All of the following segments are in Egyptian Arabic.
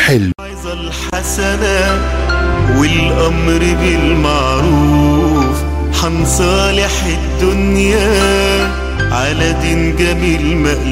حلو عايزة الحسنة والأمر بالمعروف حنصالح الدنيا على دين جميل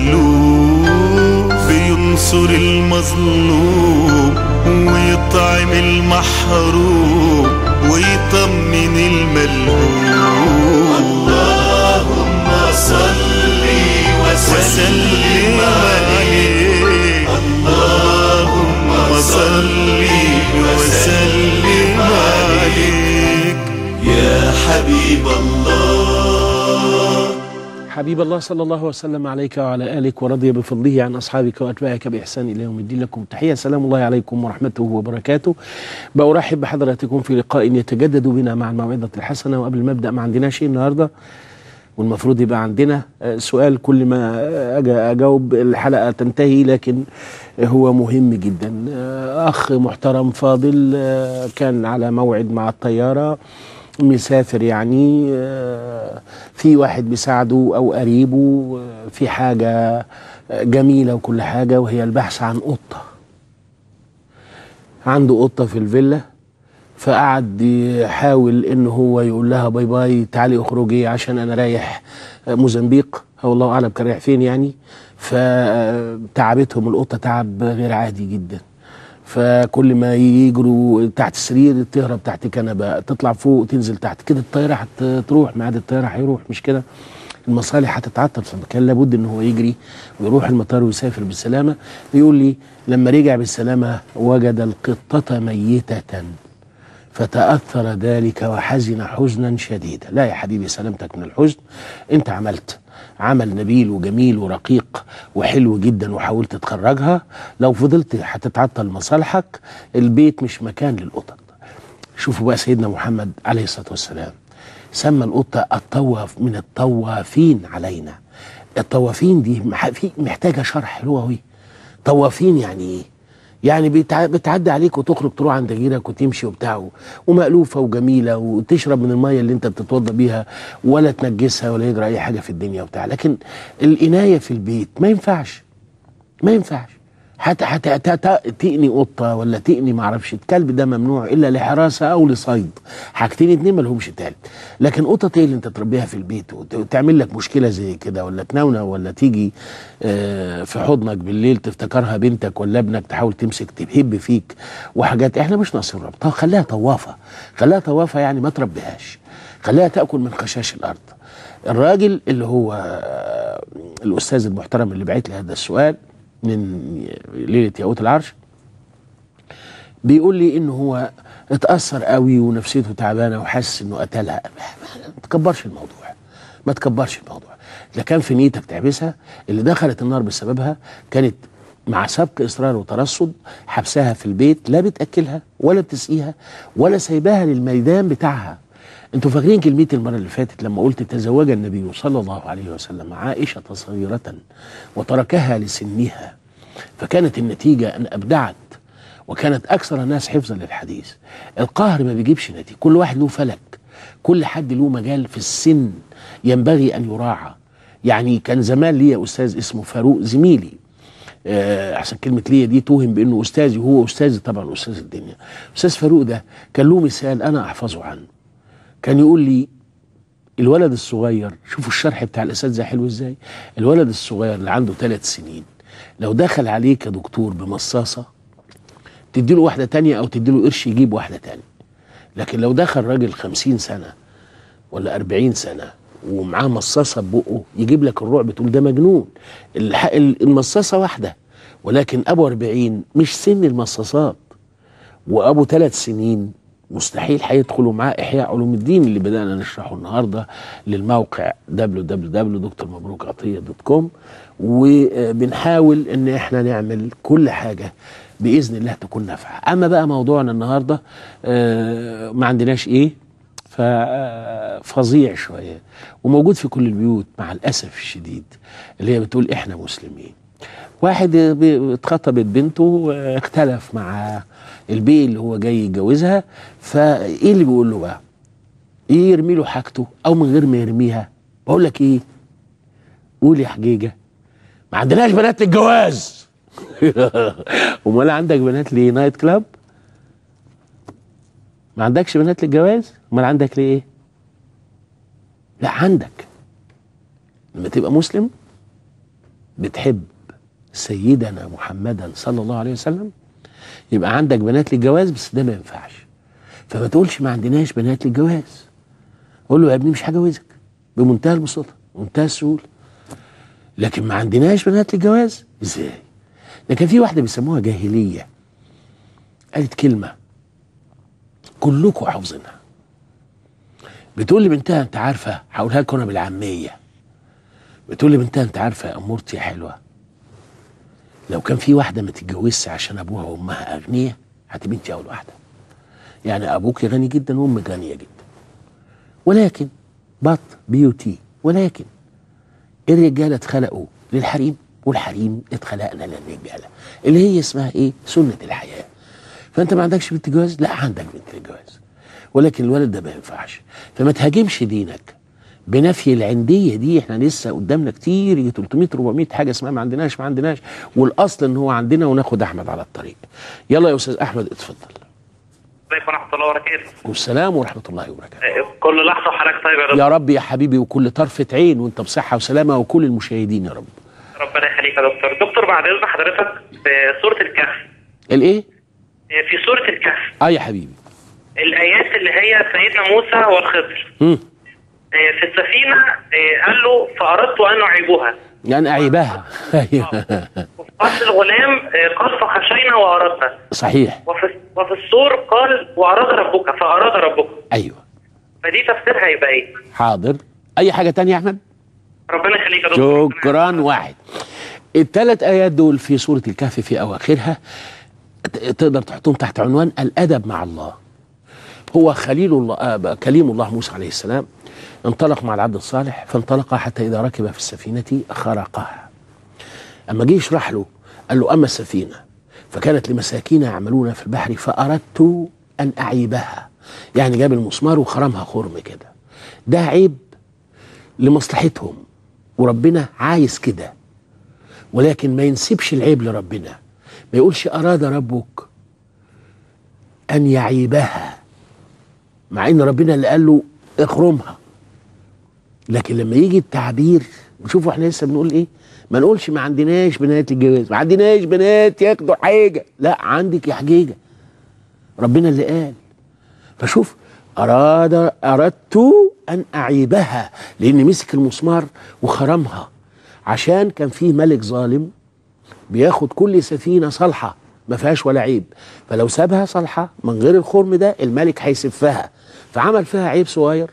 مألوف بينصر المظلوم ويطعم المحروم ويطمن الملهوم اللهم صل وسلم عليه اللهم صل وسلم عليك يا حبيب الله حبيب الله صلى الله وسلم عليك وعلى آلك ورضي بفضله عن أصحابك وأتباعك بإحسان إلى يوم الدين لكم تحية سلام الله عليكم ورحمته وبركاته بأرحب بحضراتكم في لقاء يتجدد بنا مع الموعظة الحسنة وقبل ما أبدأ ما عندنا شيء النهاردة والمفروض يبقى عندنا آه، سؤال كل ما أجا أجاوب الحلقة تنتهي لكن هو مهم جدا آه، أخ محترم فاضل آه، كان على موعد مع الطيارة مسافر يعني آه، في واحد بيساعده أو قريبه آه، في حاجة آه، جميلة وكل حاجة وهي البحث عن قطة عنده قطة في الفيلا فقعد يحاول ان هو يقول لها باي باي تعالي اخرجي عشان انا رايح موزمبيق هو الله اعلم كان رايح فين يعني فتعبتهم القطه تعب غير عادي جدا فكل ما يجروا تحت السرير تهرب تحت كنبه تطلع فوق تنزل تحت كده الطياره هتروح ميعاد الطياره هيروح مش كده المصالح هتتعطل فكان لابد ان هو يجري ويروح المطار ويسافر بالسلامه بيقول لي لما رجع بالسلامه وجد القطه ميته فتأثر ذلك وحزن حزنا شديدا لا يا حبيبي سلامتك من الحزن انت عملت عمل نبيل وجميل ورقيق وحلو جدا وحاولت تخرجها لو فضلت هتتعطل مصالحك البيت مش مكان للقطط شوفوا بقى سيدنا محمد عليه الصلاة والسلام سمى القطة الطواف من الطوافين علينا الطوافين دي مح- في- محتاجة شرح لغوي طوافين يعني ايه يعني بتع- بتعدي عليك وتخرج تروح عند جيرك وتمشي وبتاع و- ومألوفة وجميلة وتشرب من المية اللي انت بتتوضى بيها ولا تنجسها ولا يجرى اي حاجة في الدنيا وبتاع لكن الإناية في البيت ما ينفعش ما ينفعش حتى حتى تقني قطه ولا تقني معرفش الكلب ده ممنوع الا لحراسه او لصيد حاجتين اتنين ما لهمش تالت لكن قطط ايه اللي انت تربيها في البيت وت- وتعمل لك مشكله زي كده ولا تنونة ولا تيجي آه، في حضنك بالليل تفتكرها بنتك ولا ابنك تحاول تمسك تهب فيك وحاجات احنا مش ناقصين رب طب خليها طوافه خليها طوافه يعني ما تربيهاش خليها تاكل من خشاش الارض الراجل اللي هو آه، الاستاذ المحترم اللي بعت لي هذا السؤال من ليله ياقوت العرش بيقول لي ان هو اتاثر قوي ونفسيته تعبانه وحاسس انه قتلها ما تكبرش الموضوع ما تكبرش الموضوع اذا كان في نيتك تحبسها اللي دخلت النار بسببها كانت مع سبق اصرار وترصد حبسها في البيت لا بتاكلها ولا بتسقيها ولا سايباها للميدان بتاعها انتوا فاكرين كلمتي المره اللي فاتت لما قلت تزوج النبي صلى الله عليه وسلم عائشه صغيره وتركها لسنها فكانت النتيجه ان ابدعت وكانت اكثر الناس حفظا للحديث القهر ما بيجيبش نتيجه كل واحد له فلك كل حد له مجال في السن ينبغي ان يراعى يعني كان زمان ليا استاذ اسمه فاروق زميلي آه، احسن كلمه ليا دي توهم بانه استاذي وهو استاذي طبعا استاذ الدنيا استاذ فاروق ده كان له مثال انا احفظه عنه كان يقول لي الولد الصغير شوفوا الشرح بتاع الاساتذه حلو ازاي الولد الصغير اللي عنده ثلاث سنين لو دخل عليك يا دكتور بمصاصه تديله واحده تانية او تديله قرش يجيب واحده تانية لكن لو دخل راجل خمسين سنه ولا أربعين سنه ومعاه مصاصه ببقه يجيب لك الرعب تقول ده مجنون الح- المصاصه واحده ولكن ابو 40 مش سن المصاصات وابو ثلاث سنين مستحيل هيدخلوا معاه احياء علوم الدين اللي بدانا نشرحه النهارده للموقع www.دكتورمبروكعطيه.com وبنحاول ان احنا نعمل كل حاجه باذن الله تكون نافعه اما بقى موضوعنا النهارده آه، ما عندناش ايه ففظيع شويه وموجود في كل البيوت مع الاسف الشديد اللي هي بتقول احنا مسلمين واحد بي- اتخطبت بنته آه، اختلف مع البي اللي هو جاي يتجوزها فايه اللي بيقول له بقى؟ ايه يرمي له حاجته او من غير ما يرميها بقول لك ايه؟ قول يا حجيجه ما عندناش بنات للجواز امال عندك بنات ليه نايت كلاب ما عندكش بنات للجواز امال عندك ليه ايه لا عندك لما تبقى مسلم بتحب سيدنا محمدا صلى الله عليه وسلم يبقى عندك بنات للجواز بس ده ما ينفعش فما تقولش ما عندناش بنات للجواز قول له يا ابني مش هجوزك بمنتهى البساطه ومنتهى السهوله لكن ما عندناش بنات للجواز ازاي لكن في واحده بيسموها جاهليه قالت كلمه كلكم حافظينها بتقول لي بنتها انت عارفه هقولها لكم انا بالعاميه بتقول لي بنتها انت عارفه يا امورتي يا حلوه لو كان في واحده ما تتجوزش عشان ابوها وامها اغنياء هتبقى انت اول واحده يعني ابوك غني جدا وامك غنيه جدا ولكن بط بيوتي ولكن الرجاله اتخلقوا للحريم والحريم اتخلقنا للرجاله اللي هي اسمها ايه سنه الحياه فانت ما عندكش بنت جواز لا عندك بنت الجواز ولكن الولد ده ما ينفعش فما تهاجمش دينك بنفي العنديه دي احنا لسه قدامنا كتير يجي 300 400 حاجه اسمها ما عندناش ما عندناش والاصل ان هو عندنا وناخد احمد على الطريق يلا يا استاذ احمد اتفضل عليكم ورحمة الله وبركاته والسلام ورحمه الله وبركاته كل لحظة وحضرتك طيب يا رب يا رب يا حبيبي وكل طرفه عين وانت بصحه وسلامه وكل المشاهدين يا رب ربنا يخليك يا دكتور دكتور بعد إذن حضرتك في سورة الكهف الايه في سورة الكهف اه يا حبيبي الآيات اللي هي سيدنا موسى والخضر مم. في السفينة قال له فأردت أن أعيبها يعني اعيبها ايوه وفي قصد الغلام قال فخشينا وأردنا صحيح وفي وفي السور قال وأراد ربك فأراد ربك ايوه فدي تفسيرها يبقى إيه؟ حاضر اي حاجه تانية يا احمد ربنا يخليك يا دكتور شكرا واحد الثلاث ايات دول في سوره الكهف في اواخرها ت- تقدر تحطهم تحت عنوان الادب مع الله هو خليل الله آه كليم الله موسى عليه السلام انطلق مع العبد الصالح فانطلق حتى اذا ركب في السفينه خرقها اما جه يشرح له قال له اما السفينه فكانت لمساكين يعملون في البحر فاردت ان اعيبها يعني جاب المسمار وخرمها خرم كده ده عيب لمصلحتهم وربنا عايز كده ولكن ما ينسبش العيب لربنا ما يقولش أراد ربك أن يعيبها مع إن ربنا اللي قال له اخرمها لكن لما يجي التعبير شوفوا احنا لسه بنقول ايه ما نقولش ما عندناش بنات الجواز ما عندناش بنات ياخدوا حاجه لا عندك يا حجيجه ربنا اللي قال فشوف أراد أردت أن أعيبها لأن مسك المسمار وخرمها عشان كان فيه ملك ظالم بياخد كل سفينة صالحة ما فيهاش ولا عيب فلو سابها صالحة من غير الخرم ده الملك هيسفها فعمل فيها عيب صغير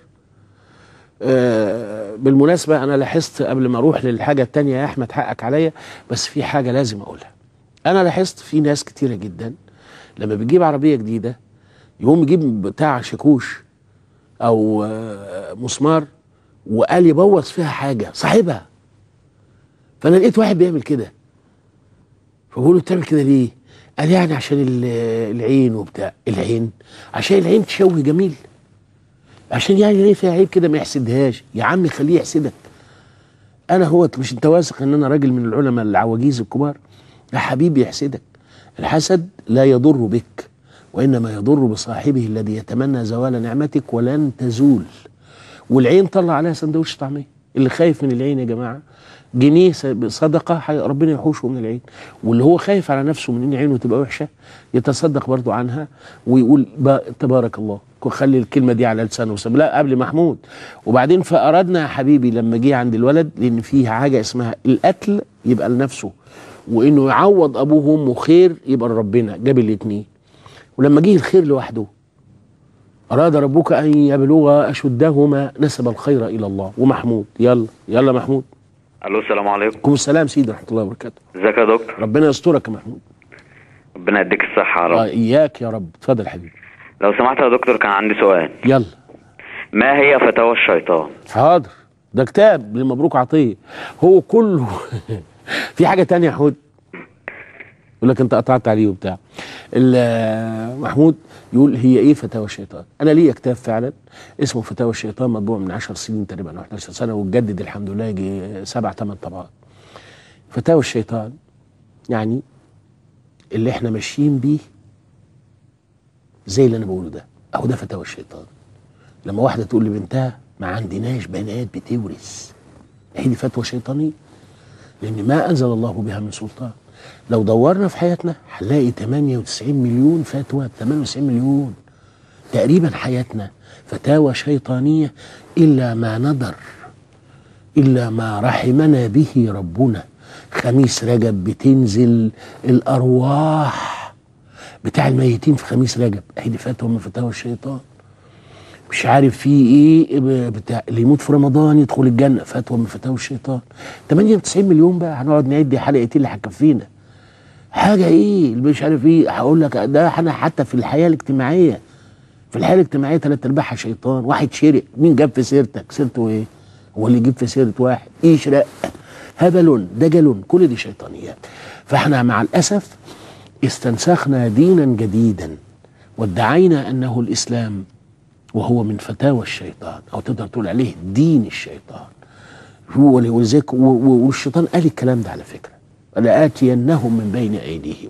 آه بالمناسبة أنا لاحظت قبل ما أروح للحاجة التانية يا أحمد حقك عليا بس في حاجة لازم أقولها أنا لاحظت في ناس كتيرة جدا لما بتجيب عربية جديدة يقوم يجيب بتاع شاكوش او آه، مسمار وقال يبوظ فيها حاجه صاحبها فانا لقيت واحد بيعمل كده فبقول له بتعمل كده ليه؟ قال يعني عشان ال- العين وبتاع العين عشان العين تشوه جميل عشان يعني ليه فيها عيب كده ما يحسدهاش يا عم خليه يحسدك انا هو مش انت واثق ان انا راجل من العلماء العواجيز الكبار يا حبيبي يحسدك الحسد لا يضر بك وانما يضر بصاحبه الذي يتمنى زوال نعمتك ولن تزول والعين طلع عليها سندوتش طعميه اللي خايف من العين يا جماعه جنيه س- صدقه حي- ربنا يحوشه من العين واللي هو خايف على نفسه من ان عينه تبقى وحشه يتصدق برضو عنها ويقول با- تبارك الله خلي الكلمه دي على لسانه وسب لا قبل محمود وبعدين فاردنا يا حبيبي لما جه عند الولد لان فيه حاجه اسمها القتل يبقى لنفسه وانه يعوض ابوه وامه خير يبقى لربنا جاب الاثنين ولما جه الخير لوحده أراد ربك أن يبلغ أشدهما نسب الخير إلى الله ومحمود يلا يلا محمود الو السلام عليكم عليكم السلام سيدي ورحمة الله وبركاته ازيك يا دكتور ربنا يسترك يا محمود ربنا يديك الصحه يا آه رب إياك يا رب اتفضل حبيبي لو سمحت يا دكتور كان عندي سؤال يلا ما هي فتاوى الشيطان حاضر ده كتاب لمبروك عطية هو كله في حاجة تانية يا حود يقول لك انت قطعت عليه وبتاع ال- محمود يقول هي ايه فتاوى الشيطان انا ليا كتاب فعلا اسمه فتاوى الشيطان مطبوع من 10 سنين تقريبا او 11 سنه واتجدد الحمد لله يجي سبع ثمان طبعات فتاوى الشيطان يعني اللي احنا ماشيين بيه زي اللي انا بقوله ده اهو ده فتاوى الشيطان لما واحده تقول لبنتها ما عندناش بنات بتورث هي دي فتوى شيطانيه لان ما انزل الله بها من سلطان لو دورنا في حياتنا هنلاقي 98 مليون فتوى 98 مليون تقريبا حياتنا فتاوى شيطانيه الا ما ندر الا ما رحمنا به ربنا خميس رجب بتنزل الارواح بتاع الميتين في خميس رجب هي دي فتوى من فتاوى الشيطان مش عارف في ايه ب- بتاع اللي يموت في رمضان يدخل الجنه فتوى من فتاوى الشيطان 98 مليون بقى هنقعد نعد حلقتين اللي هتكفينا حاجه ايه اللي مش عارف ايه هقول لك ده احنا حتى في الحياه الاجتماعيه في الحياه الاجتماعيه ثلاث ارباعها شيطان واحد شرق مين جاب في سيرتك سيرته ايه هو اللي يجيب في سيره واحد يشرق هبل دجل كل دي شيطانيات فاحنا مع الاسف استنسخنا دينا جديدا وادعينا انه الاسلام وهو من فتاوى الشيطان او تقدر تقول عليه دين الشيطان هو ولذلك و- و- والشيطان قال الكلام ده على فكره لآتينهم من بين ايديهم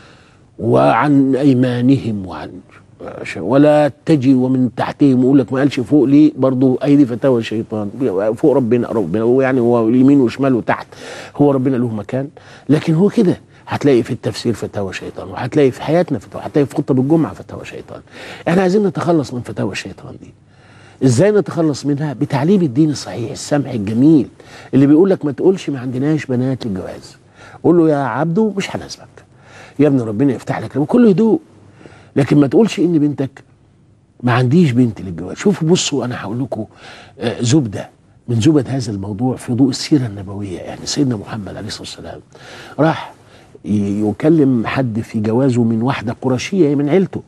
وعن ايمانهم وعن ولا تجي ومن تحتهم يقول لك ما قالش فوق ليه برضه ايدي فتاوى الشيطان فوق ربنا ربنا هو يعني هو اليمين وشمال وتحت هو ربنا له مكان لكن هو كده هتلاقي في التفسير فتاوى شيطان وهتلاقي في حياتنا فتاوى هتلاقي في خطب الجمعه فتاوى شيطان احنا عايزين نتخلص من فتاوى الشيطان دي ازاي نتخلص منها بتعليم الدين الصحيح السمح الجميل اللي بيقول لك ما تقولش ما عندناش بنات للجواز قول له يا عبده مش هناسبك يا ابني ربنا يفتح لك بكل هدوء لكن ما تقولش ان بنتك ما عنديش بنت للجواز شوفوا بصوا انا هقول لكم آه، زبده من زبد هذا الموضوع في ضوء السيره النبويه يعني سيدنا محمد عليه الصلاه والسلام راح ي- يكلم حد في جوازه من واحده قرشيه من عيلته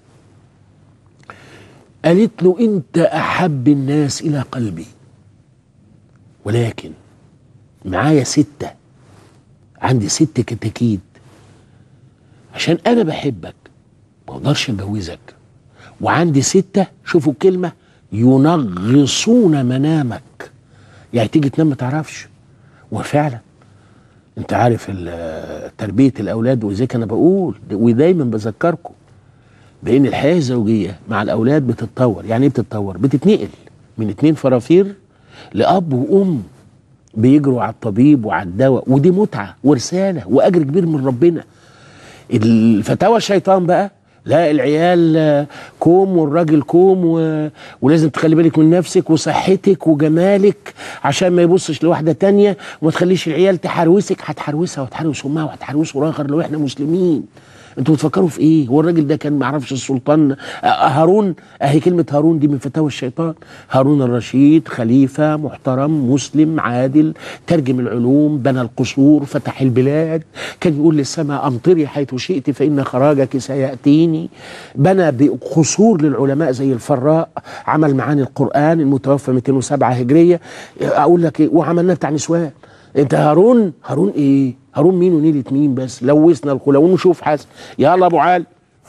قالت له انت احب الناس الى قلبي ولكن معايا سته عندي ست كتاكيت عشان انا بحبك ما اقدرش اتجوزك وعندي ستة شوفوا الكلمة ينغصون منامك يعني تيجي تنام ما تعرفش وفعلا انت عارف ال- تربية الاولاد وزيك انا بقول ودايما بذكركم بان الحياة الزوجية مع الاولاد بتتطور يعني ايه بتتطور بتتنقل من اتنين فرافير لاب وام بيجروا على الطبيب وعلى الدواء ودي متعة ورسالة واجر كبير من ربنا الفتاوى الشيطان بقى لا العيال آه، كوم والراجل كوم و... ولازم تخلي بالك من نفسك وصحتك وجمالك عشان ما يبصش لواحده تانية وما تخليش العيال تحروسك هتحروسها وتحروس امها وهتحروس راغر لو احنا مسلمين انتوا بتفكروا في ايه هو الراجل ده كان ما يعرفش السلطان آه، هارون اهي كلمه هارون دي من فتاوى الشيطان هارون الرشيد خليفه محترم مسلم عادل ترجم العلوم بنى القصور فتح البلاد كان يقول للسماء امطري حيث شئت فان خراجك سياتيني بنى بقصور للعلماء زي الفراء عمل معاني القران المتوفى 207 هجريه اقول لك ايه وعملنا بتاع نسوان انت هارون هارون ايه هارون مين ونيلة مين بس لوثنا الخلون وشوف حسن يلا ابو علي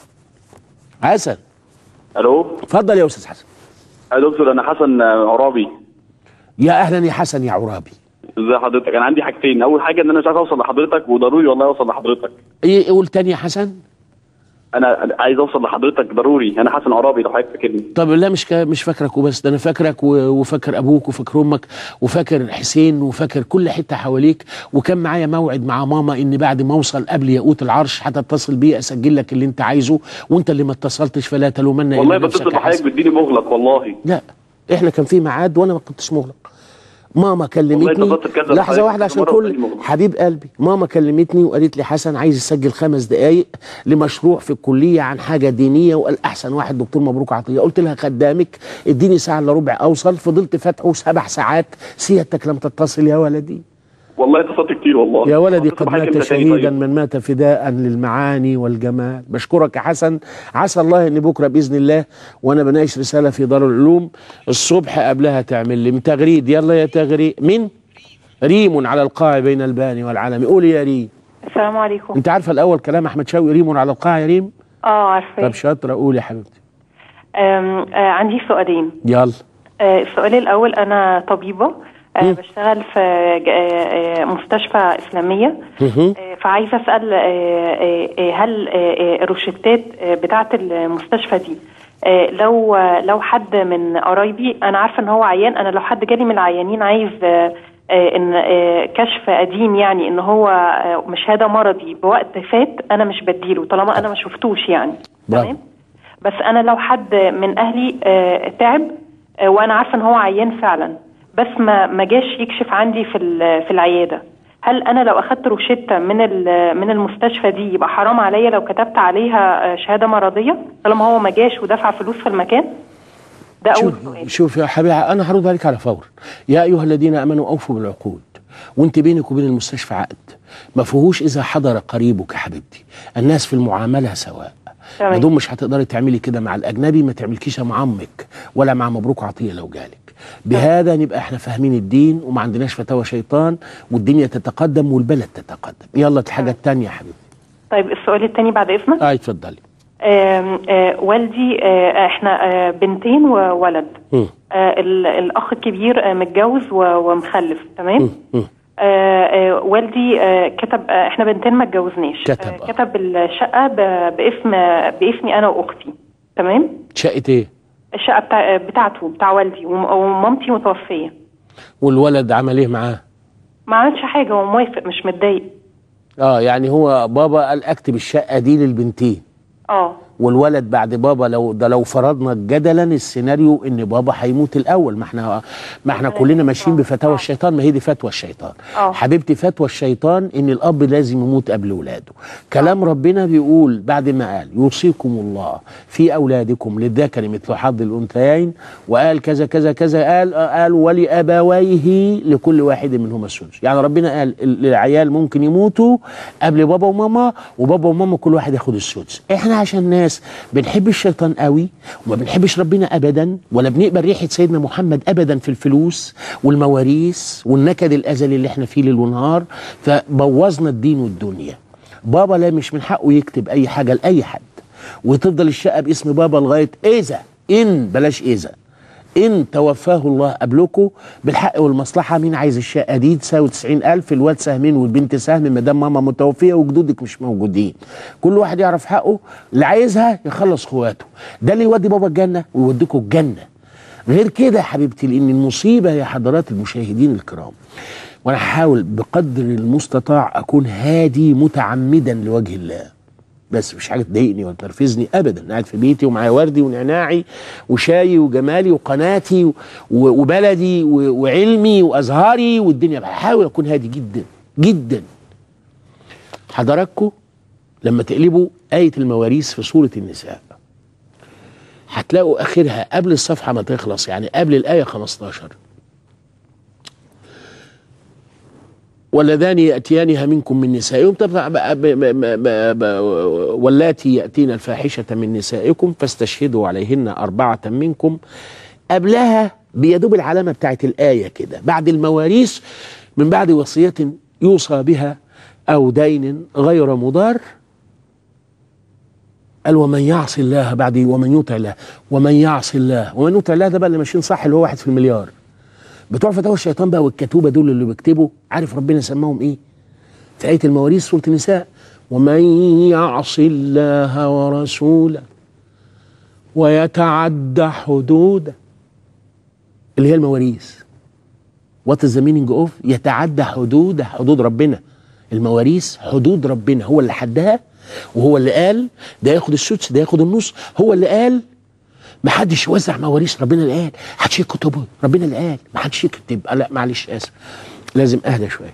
حسن الو اتفضل يا استاذ حسن يا دكتور انا حسن عرابي يا اهلا يا حسن يا عرابي ازي حضرتك انا عندي حاجتين اول حاجه ان انا مش عارف اوصل لحضرتك وضروري والله اوصل لحضرتك ايه قول تاني يا حسن انا عايز اوصل لحضرتك ضروري انا حسن عرابي لو حضرتك فاكرني طب لا مش كا مش فاكرك وبس ده انا فاكرك و- وفاكر ابوك وفاكر امك وفاكر حسين وفاكر كل حته حواليك وكان معايا موعد مع ماما ان بعد ما اوصل قبل ياقوت العرش هتتصل بيه اسجل لك اللي انت عايزه وانت اللي ما اتصلتش فلا تلومن الا والله نفسك بتصل يا بحضرتك حسن. بتديني مغلق والله لا احنا كان في ميعاد وانا ما كنتش مغلق ماما كلمتني اتصلت بكذا لحظه بحضرتك واحده عشان مرة كل وتاني مغلق. حبيب قلبي ماما كلمتني وقالت لي حسن عايز يسجل خمس دقايق لمشروع في الكليه عن حاجه دينيه وقال احسن واحد دكتور مبروك عطيه قلت لها خدامك اديني ساعه الا ربع اوصل فضلت فاتحه سبع ساعات سيادتك لم تتصل يا ولدي والله اتصلت كتير والله يا ولدي اتصل قد بحضرتك مات امتى تاني شهيدا طيب؟ من مات فداء للمعاني والجمال بشكرك يا حسن عسى الله ان بكره باذن الله وانا بناقش رساله في دار العلوم الصبح قبلها تعمل لي من تغريد يلا يا تغريد مين ريم على القاع بين الباني والعلم قولي يا ريم السلام عليكم انت عارفه الاول كلام احمد شوقي ريم على القاع يا ريم اه عارفه طب شاطره قولي يا حبيبتي أم، آه عندي سؤالين يلا آه السؤال الاول انا طبيبه مم. آه بشتغل في ج- آه آه، مستشفى اسلاميه مهم. آه فعايزه اسال آه، آه، آه، هل آه، آه، الروشتات آه، بتاعه المستشفى دي آه، لو آه، لو حد من قرايبي انا عارفه ان هو عيان انا لو حد جالي من العيانين عايز آه، آه، ان آه، كشف قديم يعني ان هو آه، مشاهده مرضي بوقت فات انا مش بديله طالما انا ما شفتوش يعني برافو. تمام بس انا لو حد من اهلي آه، تعب آه، وانا عارفه ان هو عيان فعلا بس ما ما جاش يكشف عندي في ال- في العياده هل انا لو اخدت روشته من ال- من المستشفى دي يبقى حرام عليا لو كتبت عليها آه، شهاده مرضيه طالما هو ما جاش ودفع فلوس في المكان ده اول شوف سؤال شوف يا حبيبي انا هرد عليك على فور يا ايها الذين امنوا اوفوا بالعقود وانت بينك وبين المستشفى عقد ما فيهوش اذا حضر قريبك يا حبيبتي الناس في المعامله سواء تمام. ما دام مش هتقدري تعملي كده مع الاجنبي ما تعملكيش مع عمك ولا مع مبروك عطيه لو جالك بهذا نبقى احنا فاهمين الدين وما عندناش فتاوى شيطان والدنيا تتقدم والبلد تتقدم يلا الحاجه الثانيه يا حبيبتي طيب السؤال الثاني بعد اذنك اه اتفضلي آم، آه، والدي آه، احنا آه، بنتين وولد مم. آه، ال- الاخ الكبير آه، متجوز و- ومخلف تمام مم. آه، آه، والدي آه، كتب آه، احنا بنتين ما اتجوزناش كتب، آه، آه. كتب الشقه ب- باسم باسمي انا واختي تمام شقه ايه الشقه بتاع آه، بتاعته بتاع والدي وم- ومامتي متوفيه والولد عمل ايه معاه ما عملش حاجه هو موافق مش متضايق اه يعني هو بابا قال اكتب الشقه دي للبنتين اه والولد بعد بابا لو ده لو فرضنا جدلا السيناريو ان بابا هيموت الاول ما احنا ما احنا كلنا ماشيين بفتاوى الشيطان ما هي دي فتوى الشيطان آه. حبيبتي فتوى الشيطان ان الاب لازم يموت قبل ولاده كلام ربنا بيقول بعد ما قال يوصيكم الله في اولادكم للذكر مثل حظ الانثيين وقال كذا كذا كذا قال قال ولابويه لكل واحد منهما السدس يعني ربنا قال ال- العيال ممكن يموتوا قبل بابا وماما وبابا وماما كل واحد ياخد السدس احنا عشان ناس بنحب الشيطان قوي وما بنحبش ربنا ابدا ولا بنقبل ريحه سيدنا محمد ابدا في الفلوس والمواريث والنكد الازلي اللي احنا فيه ليل ونهار فبوظنا الدين والدنيا بابا لا مش من حقه يكتب اي حاجه لاي حد وتفضل الشقه باسم بابا لغايه اذا ان بلاش اذا ان توفاه الله قبلكم بالحق والمصلحه مين عايز الشقه دي تساوي 90000 الواد سهمين والبنت سهم ما دام ماما متوفيه وجدودك مش موجودين كل واحد يعرف حقه اللي عايزها يخلص اخواته ده اللي يودي بابا الجنه ويوديكم الجنه غير كده يا حبيبتي لان المصيبه يا حضرات المشاهدين الكرام وانا هحاول بقدر المستطاع اكون هادي متعمدا لوجه الله بس مش حاجه تضايقني ولا تنرفزني ابدا قاعد في بيتي ومعايا وردي ونعناعي وشاي وجمالي وقناتي و- وبلدي و- وعلمي وازهاري والدنيا بحاول اكون هادي جدا جدا حضراتكم لما تقلبوا آية المواريث في سورة النساء هتلاقوا آخرها قبل الصفحة ما تخلص يعني قبل الآية 15 واللذان يأتيانها منكم من نسائكم طبعا ب- ب- ب- ب- ب- واللاتي يأتين الفاحشة من نسائكم فاستشهدوا عليهن أربعة منكم قبلها بيدوب العلامة بتاعت الآية كده بعد المواريث من بعد وصية يوصى بها أو دين غير مضار قال ومن يعصي الله بعد ومن يطع الله ومن يعصي الله ومن يطع الله ده بقى اللي ماشيين صح اللي هو واحد في المليار بتوع فتاوى الشيطان بقى والكتوبه دول اللي بيكتبوا عارف ربنا سماهم ايه؟ في آية المواريث سورة النساء ومن يعص الله ورسوله ويتعدى حدوده اللي هي المواريث وات از ذا مينينج اوف يتعدى حدود حدود ربنا المواريث حدود ربنا هو اللي حدها وهو اللي قال ده ياخد السدس ده ياخد النص هو اللي قال ما حدش يوزع مواريث ربنا اللي قال حدش يكتب ربنا اللي قال ما حدش يكتب آه لا معلش اسف لازم اهدى شويه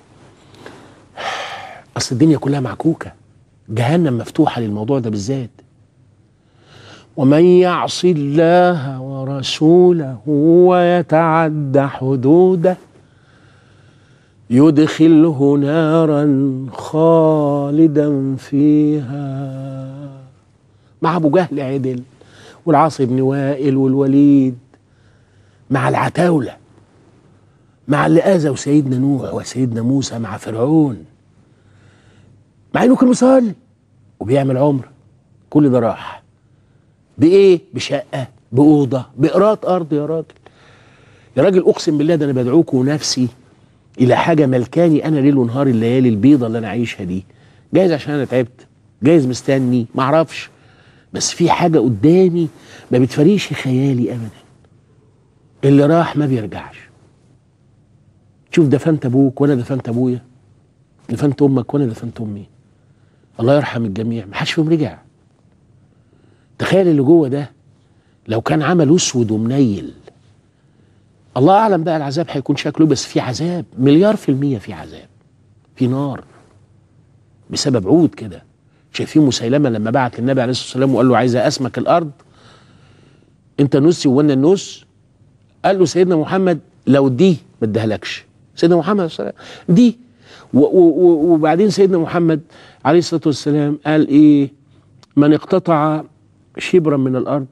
اصل الدنيا كلها معكوكه جهنم مفتوحه للموضوع ده بالذات ومن يعص الله ورسوله ويتعد حدوده يدخله نارا خالدا فيها مع ابو جهل عدل والعاص بن وائل والوليد مع العتاوله مع اللي اذوا سيدنا نوح وسيدنا موسى مع فرعون مع انه كان مصلي وبيعمل عمره كل ده راح بايه بشقه باوضه بايراد ارض يا راجل يا راجل اقسم بالله ده انا بدعوكم نفسي الى حاجه ملكاني انا ليل ونهار الليالي البيضه اللي انا عايشها دي جايز عشان انا تعبت جايز مستني ما اعرفش بس في حاجه قدامي ما بتفريش خيالي ابدا اللي راح ما بيرجعش شوف دفنت ابوك وانا دفنت ابويا دفنت امك وانا دفنت امي الله يرحم الجميع ما حدش فيهم رجع تخيل اللي جوه ده لو كان عمل اسود ومنيل الله اعلم بقى العذاب هيكون شكله بس في عذاب مليار في المية في عذاب في نار بسبب عود كده شايفين مسيلمه لما بعت للنبي عليه الصلاه والسلام وقال له عايز اسمك الارض انت نسي وانا النص قال له سيدنا محمد لو دي ما اديهالكش سيدنا محمد صلى الله عليه وسلم دي و- و- و- وبعدين سيدنا محمد عليه الصلاه والسلام قال ايه من اقتطع شبرا من الارض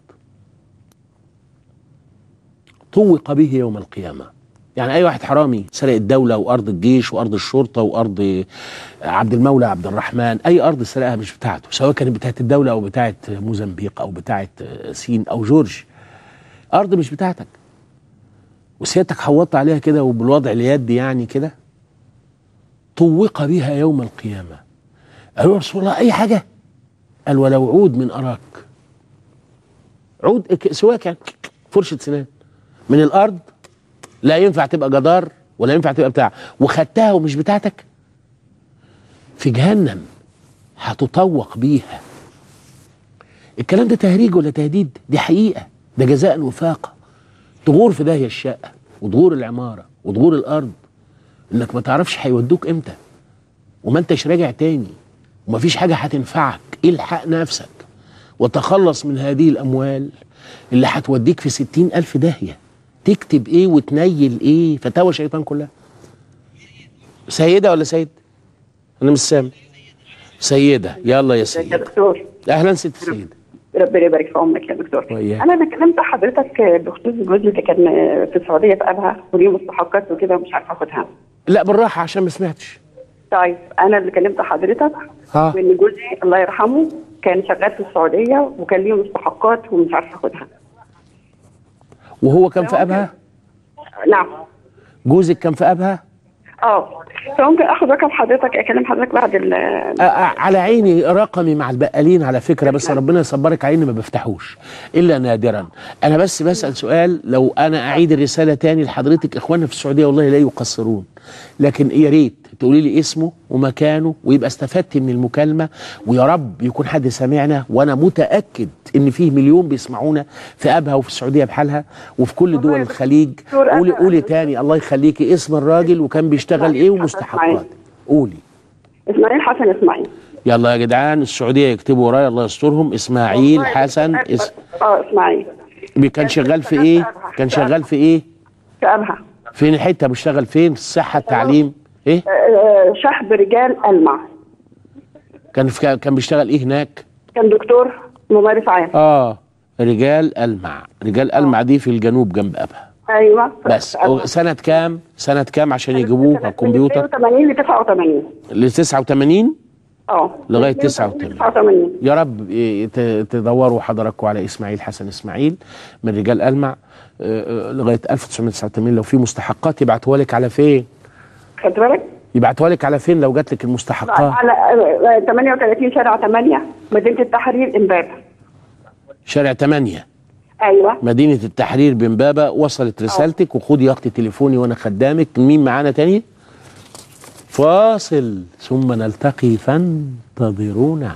طوق به يوم القيامه يعني اي واحد حرامي سرق الدوله وارض الجيش وارض الشرطه وارض عبد المولى عبد الرحمن اي ارض سرقها مش بتاعته سواء كانت بتاعت الدوله او بتاعت موزمبيق او بتاعت سين او جورج ارض مش بتاعتك وسيادتك حوطت عليها كده وبالوضع اليد يعني كده طوق بها يوم القيامه قالوا يا رسول الله اي حاجه قال ولو عود من اراك عود ك- سواك فرشه سنان من الارض لا ينفع تبقى جدار ولا ينفع تبقى بتاع وخدتها ومش بتاعتك في جهنم هتطوق بيها الكلام ده تهريج ولا تهديد دي حقيقة ده جزاء وفاقة تغور في داهية الشقة وتغور العمارة وتغور الأرض إنك ما تعرفش هيودوك إمتى وما أنتش راجع تاني ومفيش حاجة هتنفعك الحق نفسك وتخلص من هذه الأموال اللي هتوديك في ستين ألف داهية تكتب إيه وتنيل إيه فتاوى شيطان كلها سيدة ولا سيد أنا مش سامع سيدة يلا يا يا سيدة دكتور أهلا ست سيدة ربنا يبارك في عمرك يا دكتور وإياك. انا انا كلمت حضرتك بخصوص جوزي اللي كان في السعوديه في ابها وليه مستحقات وكده ومش عارفه اخدها لا بالراحة عشان ما سمعتش طيب انا اللي كلمت حضرتك ها. وان جوزي الله يرحمه كان شغال في السعوديه وكان ليه مستحقات ومش عارفه اخدها وهو كان في أبها نعم جوزك كان في أبها اه فممكن اخد رقم حضرتك اكلم حضرتك بعد ال آه، آه، على عيني رقمي مع البقالين على فكرة بس ربنا يصبرك عيني ما بفتحوش إلا نادرا أنا بس بسأل سؤال لو أنا أعيد الرسالة تاني لحضرتك إخواننا في السعودية والله لا يقصرون لكن يا ريت تقولي لي اسمه ومكانه ويبقى استفدت من المكالمة ويا رب يكون حد سامعنا وأنا متأكد إن فيه مليون بيسمعونا في أبها وفي السعودية بحالها وفي كل دول الخليج دكتور، قولي أنا- قولي تاني الله يخليكي اسم الراجل وكان بيشتغل إيه ومستحقات قولي اسماعيل حسن اسماعيل يلا يا جدعان السعوديه يكتبوا ورايا الله يسترهم اسماعيل والله حسن دكتور، اس... اه اسماعيل كان شغال في ايه كان شغال في ايه في ابها فين الحته بيشتغل فين في الصحه التعليم ايه آه، شحب رجال المع كان في... كان بيشتغل ايه هناك كان دكتور ممارس عام اه رجال المع رجال المع دي في الجنوب جنب ابها ايوه بس في أبها. سنه كام سنه كام عشان يجيبوه على الكمبيوتر 82 ل 89 ل 89 اه لغاية 89 89. يا رب إيه، ت- تدوروا حضراتكم على اسماعيل حسن اسماعيل من رجال المع آه، آه، لغايه 1989 لو في مستحقات يبعتوها لك على فين؟ خدت بالك؟ يبعتوها لك على فين لو جات لك المستحقات؟ على آه، 38 شارع 8 مدينه التحرير امبابه شارع 8 ايوه مدينه التحرير بمبابه وصلت رسالتك وخدي ياخد تليفوني وانا خدامك مين معانا تاني؟ فاصل ثم نلتقي فانتظرونا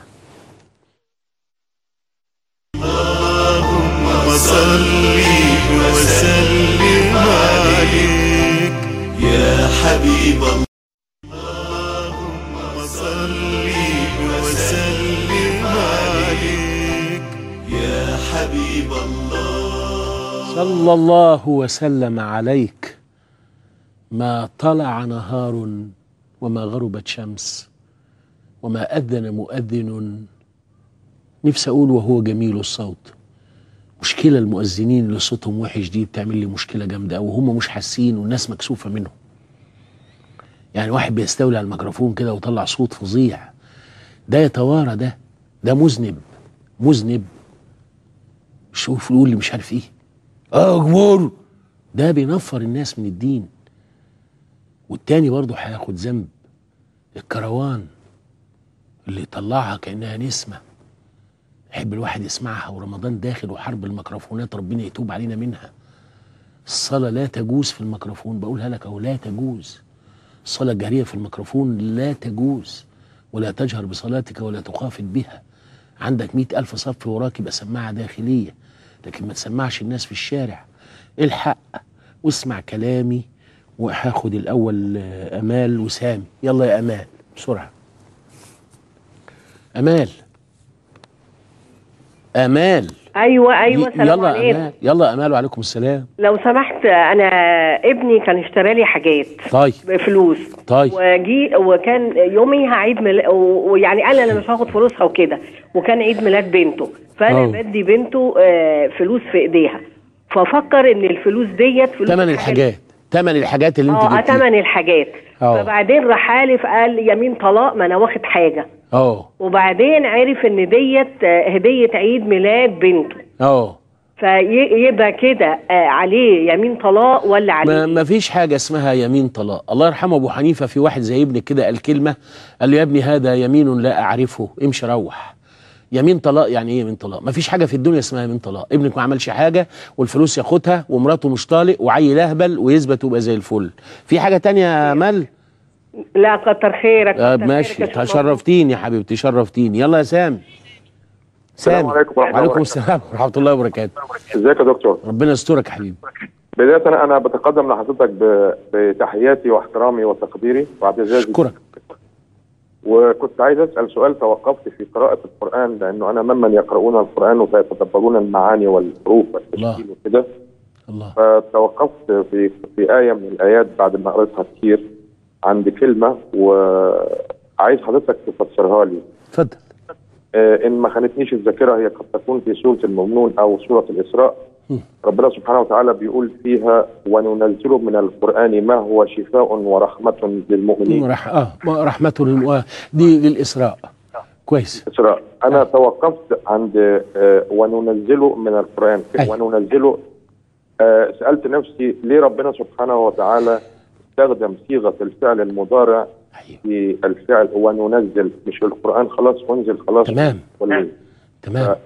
وصلي وسلم عليك يا حبيب الله اللهم صلي وسلم عليك يا حبيب الله صلى الله وسلم عليك ما طلع نهار وما غربت شمس وما أذن مؤذن نفسي أقول وهو جميل الصوت مشكلة المؤذنين اللي صوتهم وحش دي بتعمل لي مشكلة جامدة أوي وهم مش حاسين والناس مكسوفة منهم يعني واحد بيستولي على الميكروفون كده ويطلع صوت فظيع ده يتوارى ده ده مذنب مذنب شوف يقول لي مش عارف ايه اه اكبر ده بينفر الناس من الدين والتاني برضه هياخد ذنب الكروان اللي يطلعها كانها نسمه يحب الواحد يسمعها ورمضان داخل وحرب الميكروفونات ربنا يتوب علينا منها الصلاه لا تجوز في الميكروفون بقولها لك اهو لا تجوز الصلاه الجهريه في الميكروفون لا تجوز ولا تجهر بصلاتك ولا تخافت بها عندك مئة ألف صف وراك يبقى سماعة داخلية لكن ما تسمعش الناس في الشارع الحق واسمع كلامي وهاخد الأول آه، أمال وسامي يلا يا أمال بسرعة أمال أمال ايوه ايوه ي- سلام يلا يا عليكم أمال يلا يا أمال وعليكم السلام لو سمحت انا ابني كان اشترى لي حاجات طيب بفلوس طيب وجي وكان يومي هعيد ميلاد ويعني قال انا مش هاخد فلوسها وكده وكان عيد ميلاد بنته فانا أوه. بدي بنته آه، فلوس في ايديها ففكر ان الفلوس ديت فلوس تمن الحاجات تمن الحاجات اللي اه انت جبتيها تمن الحاجات أوه. فبعدين راح حالف قال يمين طلاق ما انا واخد حاجه اه وبعدين عرف ان ديت آه، هديه عيد ميلاد بنته اه فيبقى كده آه، عليه يمين طلاق ولا عليه ما, ما فيش حاجة اسمها يمين طلاق الله يرحمه أبو حنيفة في واحد زي ابنك كده قال كلمة قال له يا ابني هذا يمين لا أعرفه امشي روح يمين طلاق يعني ايه يمين طلاق ما فيش حاجة في الدنيا اسمها يمين طلاق ابنك ما عملش حاجة والفلوس ياخدها ومراته مش طالق وعيل اهبل ويثبت ويبقى زي الفل في حاجة تانية يا امال لا كتر خيرك آه كتر ماشي خيرك يا شيخ شرفتيني يا حبيبتي شرفتيني يلا يا سامي السلام سامي عليكم ورحمة الله وعليكم وبركاته. السلام ورحمة الله وبركاته ازيك يا دكتور ربنا يسترك يا حبيبي بداية أنا أنا بتقدم لحضرتك ب- بتحياتي واحترامي وتقديري واعتزازي اشكرك وكنت عايز أسأل سؤال توقفت في قراءة القرآن لأنه أنا ممن يقرؤون القرآن ويتدبرون المعاني والحروف والتشكيل وكده الله فتوقفت في في آية من الآيات بعد ما قريتها كتير عند كلمة وعايز حضرتك تفسرها لي اتفضل آه، إن ما خانتنيش الذاكرة هي قد تكون في سورة المؤمنون أو سورة الإسراء مم. ربنا سبحانه وتعالى بيقول فيها وننزل من القرآن ما هو شفاء ورحمة للمؤمنين رح... اه رحمة للم... دي للإسراء كويس إسراء أنا توقفت عند آه، وننزل من القرآن أيوة. وننزل آه، سألت نفسي ليه ربنا سبحانه وتعالى استخدم صيغة الفعل المضارع أيوه. في الفعل وننزل مش القرآن خلاص انزل خلاص تمام ولا تمام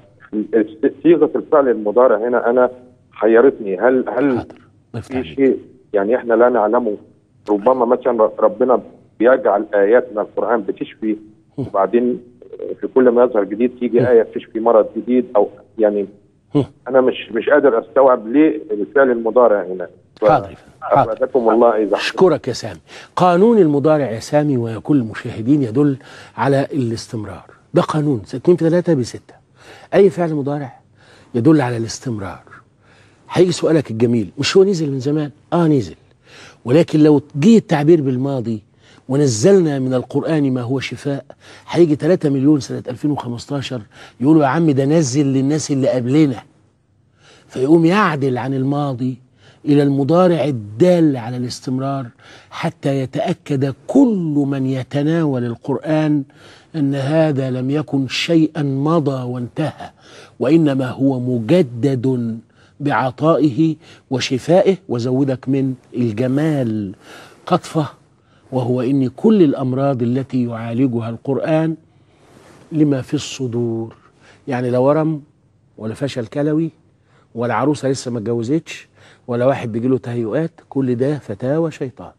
صيغه الفعل المضارع هنا انا حيرتني هل هل حاضر الله يفتح في عليك. شيء يعني احنا لا نعلمه ربما مثلا ربنا بيجعل ايات من القران بتشفي وبعدين في كل ما يظهر جديد تيجي ايه بتشفي مرض جديد او يعني هم. انا مش مش قادر استوعب ليه الفعل المضارع هنا حاضر يا فندم، حاضر افادكم الله اذا اشكرك يا سامي قانون المضارع يا سامي وكل المشاهدين يدل على الاستمرار ده قانون 2 في 3 بستة اي فعل مضارع يدل على الاستمرار هيجي سؤالك الجميل مش هو نزل من زمان اه نزل ولكن لو جه التعبير بالماضي ونزلنا من القرآن ما هو شفاء هيجي 3 مليون سنة 2015 يقولوا يا عم ده نزل للناس اللي قبلنا فيقوم يعدل عن الماضي إلى المضارع الدال على الاستمرار حتى يتأكد كل من يتناول القرآن أن هذا لم يكن شيئا مضى وانتهى وإنما هو مجدد بعطائه وشفائه وزودك من الجمال قطفة وهو إن كل الأمراض التي يعالجها القرآن لما في الصدور يعني لا ورم ولا فشل كلوي ولا عروسه لسه ما اتجوزتش ولا واحد بيجي له تهيؤات كل ده فتاوى شيطان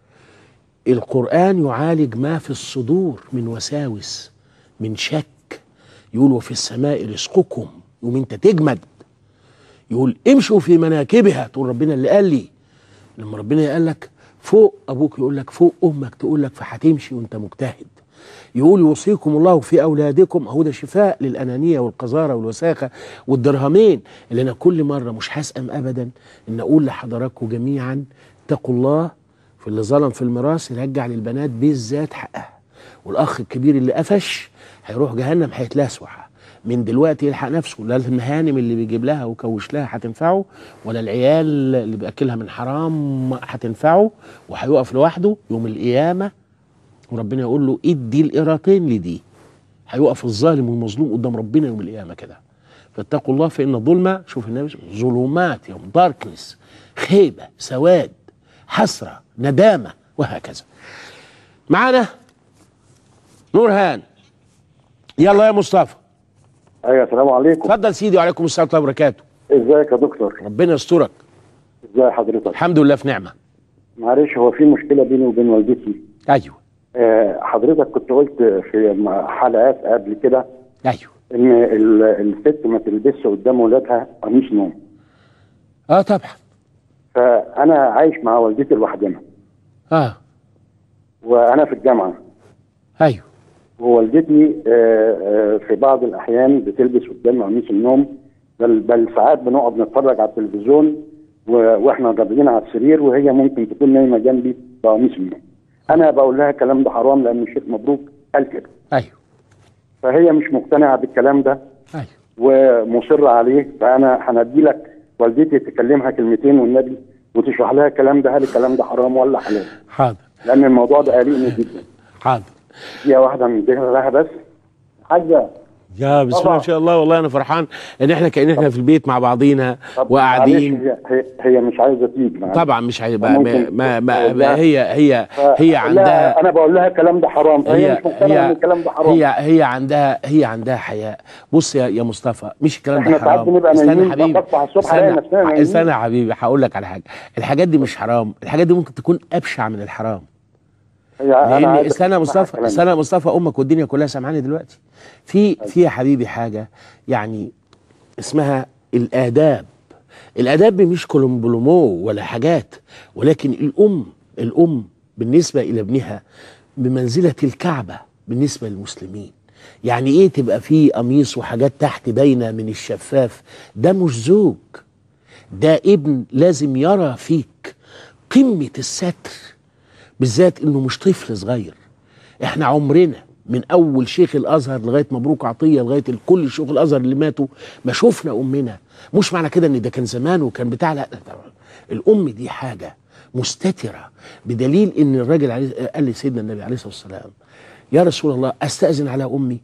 القرآن يعالج ما في الصدور من وساوس من شك يقول وفي السماء رزقكم يقوم انت تجمد يقول امشوا في مناكبها تقول ربنا اللي قال لي لما ربنا قال لك فوق ابوك يقول لك فوق امك تقول لك فهتمشي وانت مجتهد يقول يوصيكم الله في اولادكم اهو ده شفاء للانانيه والقذاره والوساخه والدرهمين اللي انا كل مره مش هسأم ابدا ان اقول لحضراتكم جميعا اتقوا الله في اللي ظلم في الميراث يرجع للبنات بالذات حقها والاخ الكبير اللي قفش هيروح جهنم هيتلسوع من دلوقتي يلحق نفسه لا المهانم اللي بيجيب لها وكوش لها هتنفعه ولا العيال اللي بياكلها من حرام هتنفعه وهيقف لوحده يوم القيامه وربنا يقول له ادي القيراطين لدي هيقف الظالم والمظلوم قدام ربنا يوم القيامه كده فاتقوا الله فان الظلم شوف النبي ظلمات يوم داركنس خيبه سواد حسره ندامه وهكذا معانا نورهان يلا يا مصطفى ايوه السلام عليكم اتفضل سيدي وعليكم السلام ورحمه الله وبركاته ازيك يا دكتور ربنا يسترك ازي حضرتك الحمد لله في نعمه معلش هو في مشكله بيني وبين والدتي ايوه آه، حضرتك كنت قلت في م- حلقات قبل كده ايوه ان ال- الست ما تلبسش قدام ولادها قميص نوم اه طبعا فانا عايش مع والدتي لوحدنا اه وانا في الجامعه ايوه ووالدتي آه، آه، في بعض الاحيان بتلبس قدام قميص النوم بل بل ساعات بنقعد نتفرج على التلفزيون و- واحنا قاعدين على السرير وهي ممكن تكون نايمه جنبي بقميص النوم. انا بقول لها الكلام ده حرام لان الشيخ مبروك قال كده. ايوه فهي مش مقتنعه بالكلام ده ايوه ومصره عليه فانا هندي لك والدتي تكلمها كلمتين والنبي وتشرح لها الكلام ده هل الكلام ده حرام ولا حلال؟ حاضر لان الموضوع ده قلقني جدا. حاضر دقيقه واحده من لها بس. حاجه يا بسم الله طبعا. ما شاء الله والله انا فرحان ان احنا كأن احنا في البيت مع بعضينا طب وقاعدين معلش هي, هي, هي مش عايزه تيجي معلش. طبعا مش هيبقى ما, ممكن ما, ما, لا. ما هي هي ف- هي لا، عندها انا بقول لها الكلام ده حرام فهي هي مش مقتنعه ان هي الكلام ده حرام هي هي عندها هي عندها حياء بص يا يا مصطفى مش الكلام احنا ده ساعات حرام بنبقى استنى نايمين يا حبيبي بنصحى الصبح نلاقي نفسنا استنى نايمين. استنى يا حبيبي هقول لك على حاجه الحاجات دي مش حرام الحاجات دي ممكن تكون ابشع من الحرام هي انا لان عايز استنى يا أسمع مصطفى الكلام استنى يا مصطفى امك والدنيا كلها سامعاني دلوقتي في في يا حبيبي حاجه يعني اسمها الاداب الاداب مش كولومبلومو ولا حاجات ولكن الام الام بالنسبه الى ابنها بمنزله الكعبه بالنسبه للمسلمين يعني ايه تبقى في قميص وحاجات تحت باينه من الشفاف ده مش زوج ده ابن لازم يرى فيك قمه الستر بالذات انه مش طفل صغير احنا عمرنا من اول شيخ الازهر لغايه مبروك عطيه لغايه كل شيوخ الازهر اللي ماتوا ما شفنا امنا مش معنى كده ان ده كان زمان وكان بتاع لا لا طبعا الام دي حاجه مستتره بدليل ان الراجل عليه قال لسيدنا النبي عليه الصلاه والسلام يا رسول الله استاذن على امي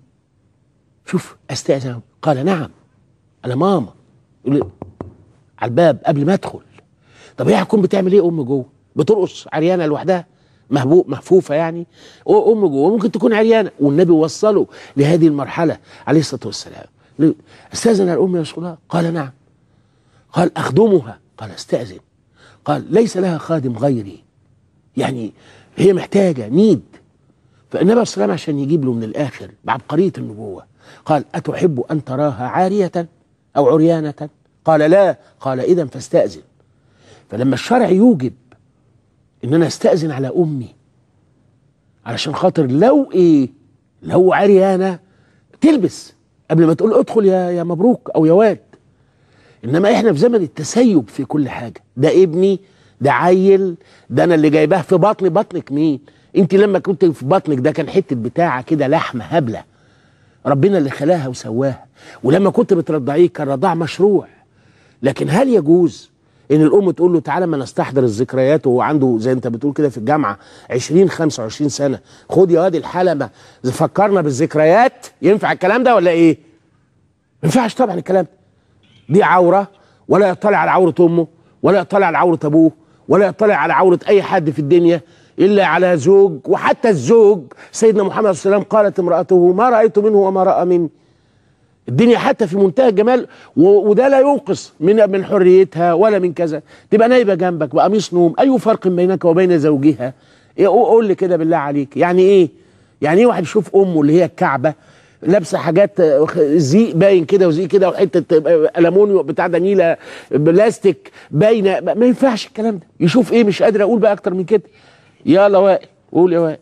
شوف استاذن قال نعم على ماما يقول لي على الباب قبل ما ادخل طب هي هتكون بتعمل ايه ام جوه بترقص عريانه لوحدها مهبوء محفوفه يعني أو ام جوه ممكن تكون عريانه والنبي وصله لهذه المرحله عليه الصلاه والسلام ليه؟ استاذن على الام يا رسول الله قال نعم قال اخدمها قال استاذن قال ليس لها خادم غيري يعني هي محتاجه نيد فالنبي عليه الصلاه والسلام عشان يجيب له من الاخر بعبقريه النبوه قال اتحب ان تراها عاريه او عريانه قال لا قال اذا فاستاذن فلما الشرع يوجب ان انا استاذن على امي علشان خاطر لو ايه لو عريانه تلبس قبل ما تقول ادخل يا يا مبروك او يا واد انما احنا في زمن التسيب في كل حاجه ده ابني ده عيل ده انا اللي جايباه في بطني بطنك مين انت لما كنت في بطنك ده كان حته بتاعه كده لحمه هبله ربنا اللي خلاها وسواها ولما كنت بترضعيه كان رضاع مشروع لكن هل يجوز ان الام تقول له تعالى ما نستحضر الذكريات وهو عنده زي انت بتقول كده في الجامعه 20 25 سنه خد يا واد الحلمه فكرنا بالذكريات ينفع الكلام ده ولا ايه؟ ما ينفعش طبعا الكلام ده دي عوره ولا يطلع على عوره امه ولا يطلع على عوره ابوه ولا يطلع على عوره اي حد في الدنيا الا على زوج وحتى الزوج سيدنا محمد صلى الله عليه وسلم قالت امراته ما رايت منه وما راى مني الدنيا حتى في منتهى الجمال و- وده لا ينقص من من حريتها ولا من كذا تبقى نايبه جنبك بقميص نوم اي فرق بينك وبين زوجها إيه قول لي كده بالله عليك يعني ايه يعني ايه واحد يشوف امه اللي هي الكعبه لابسه حاجات آه، زيق باين كده وزيق كده وحته آه، المونيوم بتاع ده نيله بلاستيك باينه ما ينفعش الكلام ده يشوف ايه مش قادر اقول بقى اكتر من كده يلا وائل قول يا وائل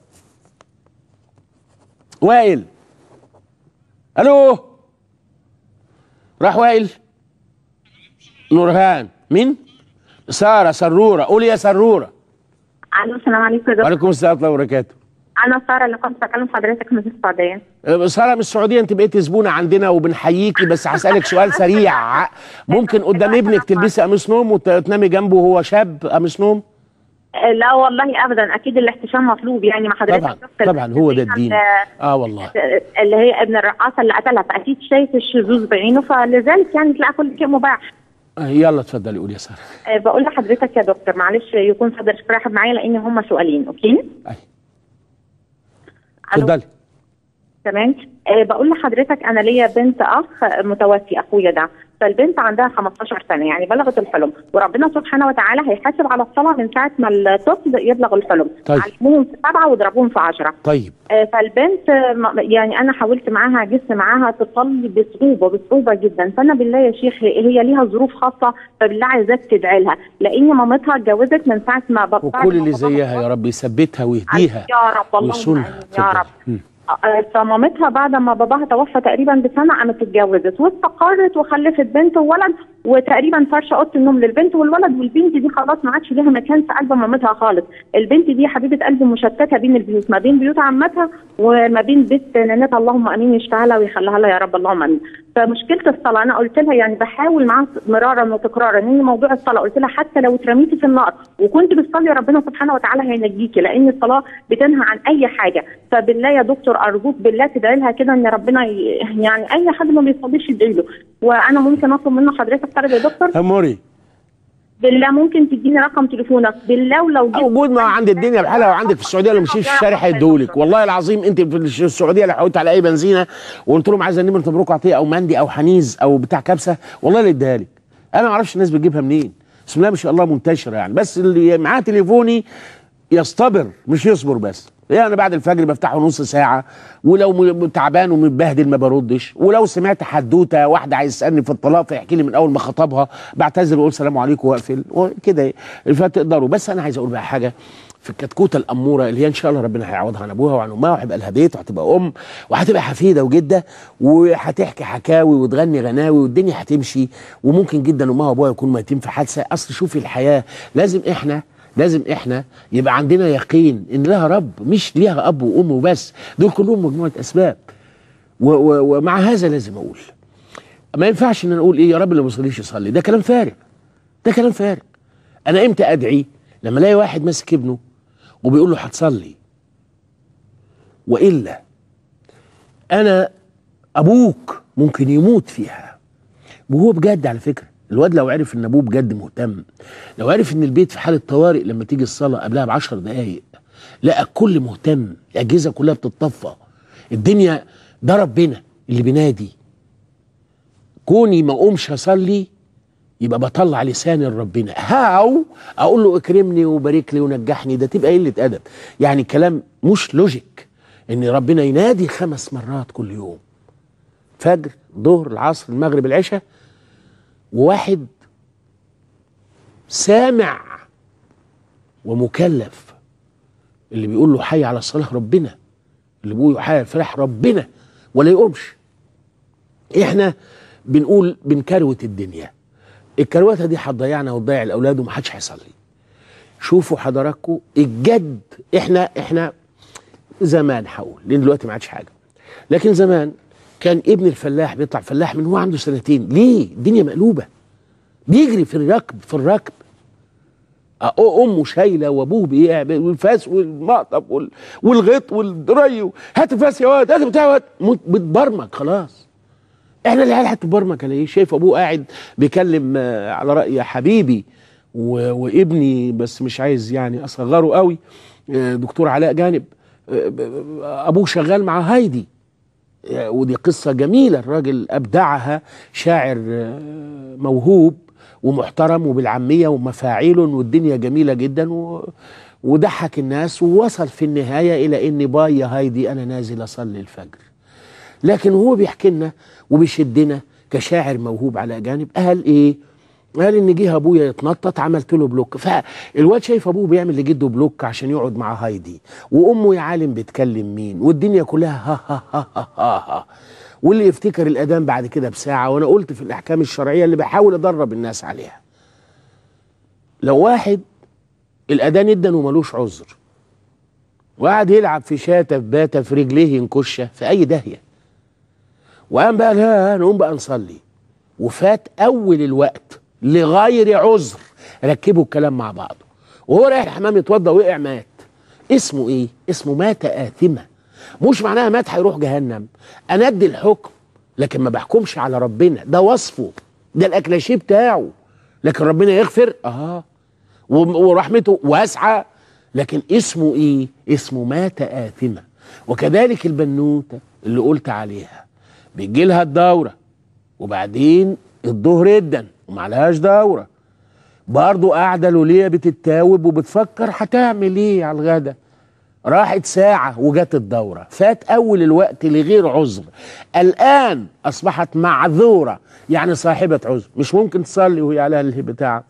وائل الو راح وائل نورهان مين ساره سروره قول يا سروره الو السلام عليكم يا دكتور وعليكم السلام ورحمه الله وبركاته انا ساره اللي كنت بكلم حضرتك من السعوديه أه، ساره من السعوديه انت بقيتي زبونه عندنا وبنحييكي بس هسالك سؤال سريع ممكن قدام ابنك تلبسي قميص نوم وتنامي جنبه وهو شاب قميص نوم آه، لا والله ابدا اكيد الاحتشام مطلوب يعني ما حضرتك طبعا شفت طبعا هو ده الفيديو الدين ال- اه والله اللي هي ابن الرقاصه اللي قتلها فاكيد شايف الشذوذ بعينه فلذلك يعني تلاقي كل شيء مباح آه، يلا اتفضلي قولي يا ساره آه، بقول لحضرتك يا دكتور معلش يكون صدرك رحب معايا لان هم سؤالين اوكي ألو. اتفضلي تمام أه بقول لحضرتك انا ليا بنت اخ متوفي اخويا ده فالبنت عندها 15 سنه يعني بلغت الحلم وربنا سبحانه وتعالى هيحاسب على الصلاه من ساعه ما الطفل يبلغ الحلم طيب. علموهم في سبعه واضربوهم في 10 طيب آه، فالبنت آه، م- يعني انا حاولت معاها جست معاها تصلي بصعوبه بصعوبه جدا فانا بالله يا شيخ هي هي ليها ظروف خاصه فبالله عايزاك تدعي لها لان مامتها اتجوزت من ساعه ما بعد وكل ما اللي باباها زيها يا رب يثبتها ويهديها يا رب اللهم ويصونها آمين يا اتفضل. رب مم. آه، فمامتها بعد ما باباها توفى تقريبا بسنه قامت اتجوزت واستقرت وخلفت بنت وولد وتقريبا فرشه اوضه النوم للبنت والولد والبنت دي خلاص ما عادش ليها مكان في قلب مامتها خالص البنت دي حبيبه قلب مشتته بين البيوت ما بين بيوت عمتها وما بين بيت نانتها اللهم امين يشفيها لها ويخليها لها يا رب اللهم امين فمشكله الصلاه انا قلت لها يعني بحاول معاها مرارا وتكرارا ان موضوع الصلاه قلت لها حتى لو اترميتي في النار وكنت بتصلي ربنا سبحانه وتعالى هينجيكي لان الصلاه بتنهى عن اي حاجه فبالله يا دكتور ارجوك بالله تدعي لها كده ان ربنا ي... يعني اي حد ما بيصليش يدعي له وانا ممكن اطلب منه حضرتك طلب يا دكتور اموري بالله ممكن تديني رقم تليفونك بالله ولو جبت موجود ما عند الدنيا بحالها وعندك في السعوديه لو مشيت في الشارع هيديهولك والله العظيم انت في الش- السعوديه لو حاولت على اي بنزينه وقلت لهم عايز نمره مبروك عطيه او مندي او حنيز او بتاع كبسه والله اللي اديها لك انا ما اعرفش الناس بتجيبها منين بسم الله ما شاء الله منتشره يعني بس اللي معاه تليفوني يصطبر مش يصبر بس يعني انا بعد الفجر بفتحه نص ساعه ولو م- تعبان ومتبهدل ما بردش ولو سمعت حدوته واحده عايز تسالني في الطلاق فيحكي لي من اول ما خطبها بعتذر واقول سلام عليكم واقفل وكده فتقدروا بس انا عايز اقول بقى حاجه في الكتكوته الاموره اللي هي ان شاء الله ربنا هيعوضها عن ابوها وعن امها وهيبقى لها بيت وهتبقى ام وهتبقى حفيده وجده وهتحكي حكاوي وتغني غناوي والدنيا هتمشي وممكن جدا امها وابوها يكونوا ميتين في حادثه اصل شوفي الحياه لازم احنا لازم احنا يبقى عندنا يقين ان لها رب مش ليها اب وام وبس دول كلهم مجموعه اسباب و و ومع هذا لازم اقول ما ينفعش ان أنا اقول ايه يا رب اللي ما بيصليش يصلي ده كلام فارغ ده كلام فارغ انا امتى ادعي لما الاقي واحد ماسك ابنه وبيقول له هتصلي والا انا ابوك ممكن يموت فيها وهو بجد على فكره الواد لو عرف ان ابوه بجد مهتم لو عرف ان البيت في حاله طوارئ لما تيجي الصلاه قبلها بعشر دقايق لقى الكل مهتم الاجهزه كلها بتتطفى الدنيا ده ربنا اللي بينادي كوني ما اقومش اصلي يبقى بطلع لساني لربنا هاو اقول له اكرمني وبارك لي ونجحني ده تبقى قله ادب يعني كلام مش لوجيك ان ربنا ينادي خمس مرات كل يوم فجر ظهر العصر المغرب العشاء وواحد سامع ومكلف اللي بيقول له حي على الصلاه ربنا اللي بيقول له حي على الفلاح ربنا ولا يقومش احنا بنقول بنكروت الدنيا الكروته دي هتضيعنا وتضيع الاولاد ومحدش هيصلي شوفوا حضراتكم الجد احنا احنا زمان هقول لان دلوقتي ما عادش حاجه لكن زمان كان ابن الفلاح بيطلع فلاح من هو عنده سنتين ليه الدنيا مقلوبه بيجري في الركب في الركب أ- امه شايله وابوه بيعمل والفاس والمقطب وال- والغيط والدري هات الفاس يا واد هات بتاع يا واد مت- بتبرمج خلاص احنا العيال هتبرمج على ايه شايف ابوه قاعد بيكلم آه، على راي حبيبي و- وابني بس مش عايز يعني اصغره قوي آه، دكتور علاء جانب آه، ب- ب- ابوه شغال مع هايدي آه، ودي قصة جميلة الراجل أبدعها شاعر آه، موهوب ومحترم وبالعامية ومفاعيل والدنيا جميلة جدا و... وضحك الناس ووصل في النهاية إلى إن باي يا هايدي أنا نازل أصلي الفجر لكن هو بيحكي لنا وبيشدنا كشاعر موهوب على جانب قال إيه قال ان جه ابويا يتنطط عملت له بلوك فالواد شايف ابوه بيعمل لجده بلوك عشان يقعد مع هايدي وامه يا عالم بتكلم مين والدنيا كلها ها ها ها ها ها, ها. واللي يفتكر الاذان بعد كده بساعه وانا قلت في الاحكام الشرعيه اللي بحاول ادرب الناس عليها لو واحد الاذان ادن وملوش عذر وقعد يلعب في شاته في باته في رجليه ينكشه في اي داهيه وقام بقى لا نقوم بقى نصلي وفات اول الوقت لغير عذر ركبوا الكلام مع بعضه وهو رايح الحمام يتوضى وقع مات اسمه ايه اسمه مات آثمة مش معناها مات هيروح جهنم انا ادي الحكم لكن ما بحكمش على ربنا ده وصفه ده الاكلاشيه بتاعه لكن ربنا يغفر اه وم- ورحمته واسعه لكن اسمه ايه اسمه مات آثمة وكذلك البنوته اللي قلت عليها بيجي لها الدوره وبعدين الظهر جدا ومعلهاش دوره برضه قاعده لوليه بتتاوب وبتفكر هتعمل ايه على الغدا راحت ساعة وجت الدورة فات أول الوقت لغير عذر الآن أصبحت معذورة يعني صاحبة عذر مش ممكن تصلي وهي عليها البتاع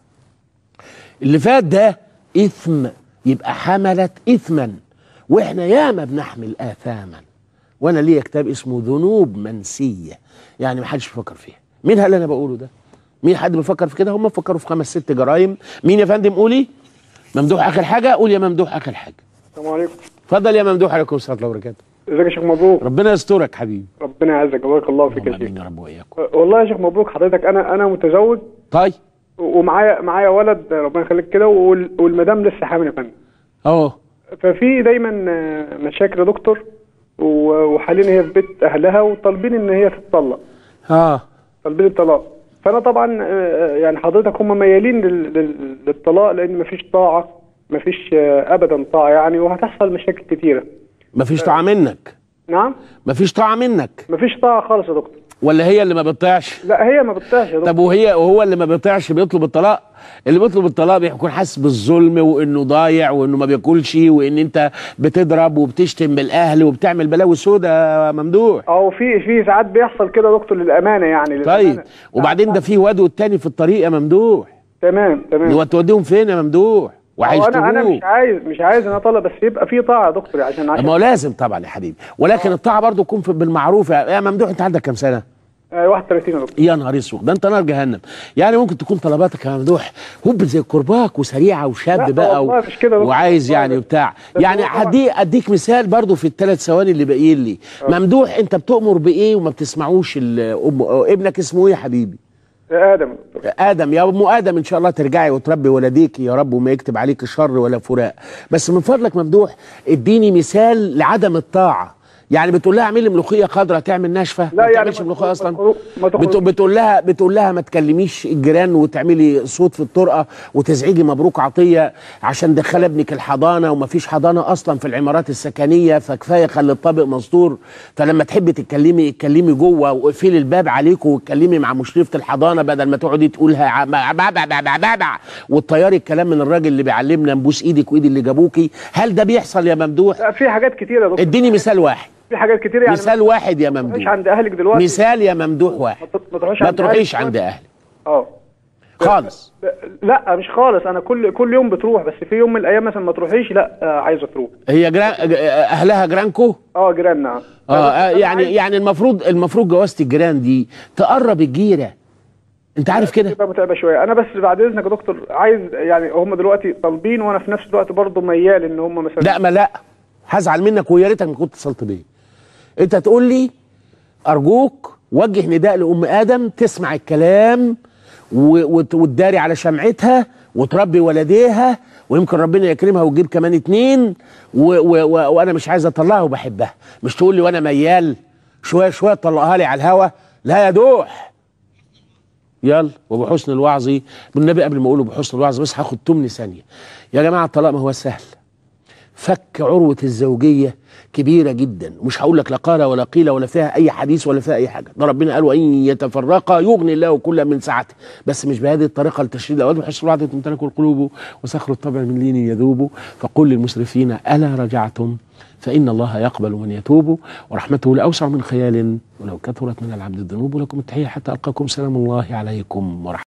اللي فات ده إثم يبقى حملت إثما وإحنا ياما بنحمل آثاما وأنا ليا كتاب اسمه ذنوب منسية يعني محدش بيفكر فيها مين اللي أنا بقوله ده مين حد بيفكر في كده هم فكروا في خمس ست جرائم مين يا فندم قولي ممدوح آخر حاجة قول يا ممدوح آخر حاجة السلام عليكم اتفضل يا ممدوح عليكم السلام ورحمه الله وبركاته ازيك يا شيخ مبروك ربنا يسترك حبيبي ربنا يعزك بارك الله فيك يا شيخ يا رب واياك والله يا شيخ مبروك حضرتك انا انا متزوج طيب ومعايا معايا ولد ربنا يخليك كده وال- والمدام لسه حامل يا فندم اهو ففي دايما آه، مشاكل يا دكتور و- وحاليا هي في بيت اهلها وطالبين ان هي تتطلق اه طالبين الطلاق فانا طبعا آه، يعني حضرتك هم ميالين لل- لل- للطلاق لان مفيش طاعه مفيش آه، ابدا طاعه يعني وهتحصل مشاكل كتيره مفيش طاعه منك نعم مفيش طاعه منك مفيش طاعه خالص يا دكتور ولا هي اللي ما بتطيعش لا هي ما بتطيعش يا دكتور طب وهي وهو اللي ما بيطيعش بيطلب الطلاق اللي بيطلب الطلاق بيكون حاسس بالظلم وانه ضايع وانه ما بياكلش وان انت بتضرب وبتشتم بالاهل وبتعمل بلاوي سودا يا ممدوح او في في ساعات بيحصل كده يا دكتور للامانه يعني طيب للأمانة. وبعدين ده في واد والتاني في الطريق يا ممدوح تمام تمام هو توديهم فين يا ممدوح هو انا انا وهيشتموه مش عايز مش عايز ان اطلق بس يبقى في طاعه يا دكتور عشان عشان ما هو لازم طبعا يا حبيبي ولكن الطاعه برضو تكون في- بالمعروف يا يا ممدوح انت عندك كام سنه آه، 31 يا دكتور يا نهار اسود ده انت نار جهنم يعني ممكن تكون طلباتك يا ممدوح هوب زي الكرباك وسريعه وشاب لا بقى والله مش كده يا دكتور. وعايز يعني وبتاع بس يعني هو طبعا- هدي اديك مثال برضو في الثلاث ثواني اللي باقيين لي ممدوح انت بتؤمر بايه وما بتسمعوش الام ابنك اسمه ايه يا حبيبي يا ادم ادم يا ام ادم ان شاء الله ترجعي وتربي ولديك يا رب وما يكتب عليك الشر ولا فراق بس من فضلك ممدوح اديني مثال لعدم الطاعه يعني بتقول لها اعملي ملوخيه خضراء تعمل ناشفه لا ما يعني تعملش ما ملوخيه تخرج- اصلا ما تخرج- بت- بتقول لها بتقول لها ما تكلميش الجيران وتعملي صوت في الطرقه وتزعجي مبروك عطيه عشان دخل ابنك الحضانه وما فيش حضانه اصلا في العمارات السكنيه فكفايه خلي الطابق مستور فلما تحبي تتكلمي اتكلمي جوه واقفلي الباب عليكم واتكلمي مع مشرفه الحضانه بدل ما تقعدي تقولها بابا وتطيري الكلام من الراجل اللي بيعلمنا نبوس ايدك وايد اللي جابوكي هل ده بيحصل يا ممدوح لا في حاجات كتيره يا دكتور اديني مثال واحد في حاجات كتيره يعني مثال واحد يا ما تروحيش ممدوح عند اهلك دلوقتي مثال يا ممدوح واحد ما تروحيش ما عند تروحيش أهلك عند دلوقتي. اهلك اه خالص لا مش خالص انا كل كل يوم بتروح بس في يوم من الايام مثلا ما تروحيش لا آه، عايزه تروح هي جران اهلها جيرانكو اه جيراننا اه آه، يعني يعني المفروض المفروض جوازة الجيران دي تقرب الجيره انت عارف كده تبقى متعبه شويه انا بس بعد اذنك يا دكتور عايز يعني هم دلوقتي طالبين وانا في نفس الوقت برضه ميال ان هم مثلا لا ما لا هزعل منك ويا ريتك ما كنت اتصلت بيا انت تقول لي ارجوك وجه نداء لام ادم تسمع الكلام و- وت- وتداري على شمعتها وتربي ولديها ويمكن ربنا يكرمها وتجيب كمان اتنين و و و وانا مش عايز اطلقها وبحبها مش تقول لي وانا ميال شويه شويه تطلقها لي على الهوا لا يا دوح يلا وبحسن الوعظ بالنبي قبل ما اقوله بحسن الوعظ بس هاخد تمن ثانيه يا جماعه الطلاق ما هو سهل فك عروة الزوجية كبيرة جدا ومش هقول لك لا قال ولا قيل ولا فيها أي حديث ولا فيها أي حاجة ده ربنا قال وإن يتفرقا يغني الله كل من سعته بس مش بهذه الطريقة لتشديد الأواد وحس الوعد تمتلك القلوب وسخر الطبع من لين يذوب فقل للمسرفين ألا رجعتم فإن الله يقبل من يتوب ورحمته لأوسع من خيال ولو كثرت من العبد الذنوب لكم التحية حتى ألقاكم سلام الله عليكم ورحمة